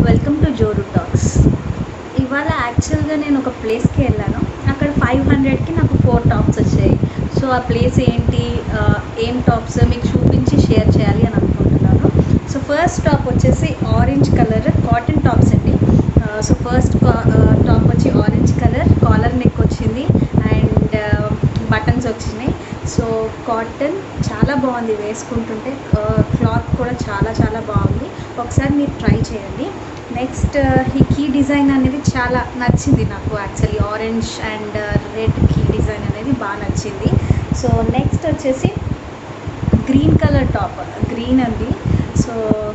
welcome to జోరు talks ఇవాళ యాక్చువల్గా నేను ఒక ప్లేస్కి వెళ్ళాను అక్కడ ఫైవ్ హండ్రెడ్కి నాకు ఫోర్ టాప్స్ వచ్చాయి సో ఆ ప్లేస్ ఏంటి ఆ, ఏం టాప్స్ మీకు చూపించి షేర్ చేయాలి అని అనుకుంటున్నాను సో ఫస్ట్ టాప్ వచ్చేసి ఆరెంజ్ కలర్ కాటన్ టాప్స్ అండి సో ఫస్ట్ టాప్ వచ్చి ఆరెంజ్ కలర్ కాలర్ నెక్ వచ్చింది అండ్ బటన్స్ వచ్చినాయి సో కాటన్ చాలా బాగుంది వేసుకుంటుంటే క్లాత్ కూడా చాలా చాలా బాగుంది ఒకసారి మీరు ట్రై చేయండి నెక్స్ట్ ఈ కీ డిజైన్ అనేది చాలా నచ్చింది నాకు యాక్చువల్లీ ఆరెంజ్ అండ్ రెడ్ కీ డిజైన్ అనేది బాగా నచ్చింది సో నెక్స్ట్ వచ్చేసి గ్రీన్ కలర్ టాప్ గ్రీన్ అండి సో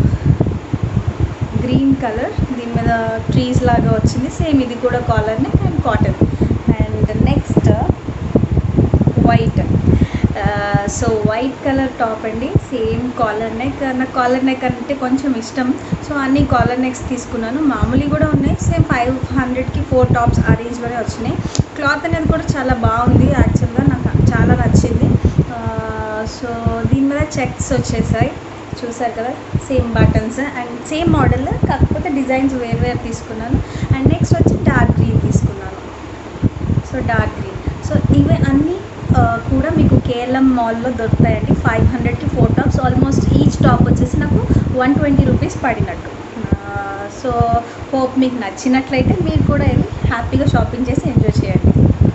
గ్రీన్ కలర్ దీని మీద ట్రీస్ లాగా వచ్చింది సేమ్ ఇది కూడా collar neck and cotton and next white so white colour top అండి సేమ్ కాలర్ నెక్ నాకు కాలర్ నెక్ అంటే కొంచెం ఇష్టం సో అన్ని కాలర్ నెక్స్ తీసుకున్నాను మామూలు కూడా ఉన్నాయి సేమ్ ఫైవ్ హండ్రెడ్కి ఫోర్ టాప్స్ ఆ రేంజ్లోనే వచ్చినాయి క్లాత్ అనేది కూడా చాలా బాగుంది యాక్చువల్గా నాకు చాలా నచ్చింది సో దీని మీద చెక్స్ వచ్చేసాయి చూసారు కదా same buttons and same model కాకపోతే డిజైన్స్ వేరు వేరు తీసుకున్నాను అండ్ నెక్స్ట్ వచ్చి డార్క్ గ్రీన్ తీసుకున్నాను సో డార్క్ గ్రీన్ సో ఇవి అన్నీ ఆ, కూడా మీకు కేఎల్ఎం మాల్లో దొరుకుతాయండి ఫైవ్ హండ్రెడ్కి four tops almost each top వచ్చేసి నాకు వన్ ట్వంటీ రూపీస్ పడినట్టు సో హోప్ మీకు నచ్చినట్లయితే మీరు కూడా వెళ్ళి హ్యాపీగా షాపింగ్ చేసి ఎంజాయ్ చేయండి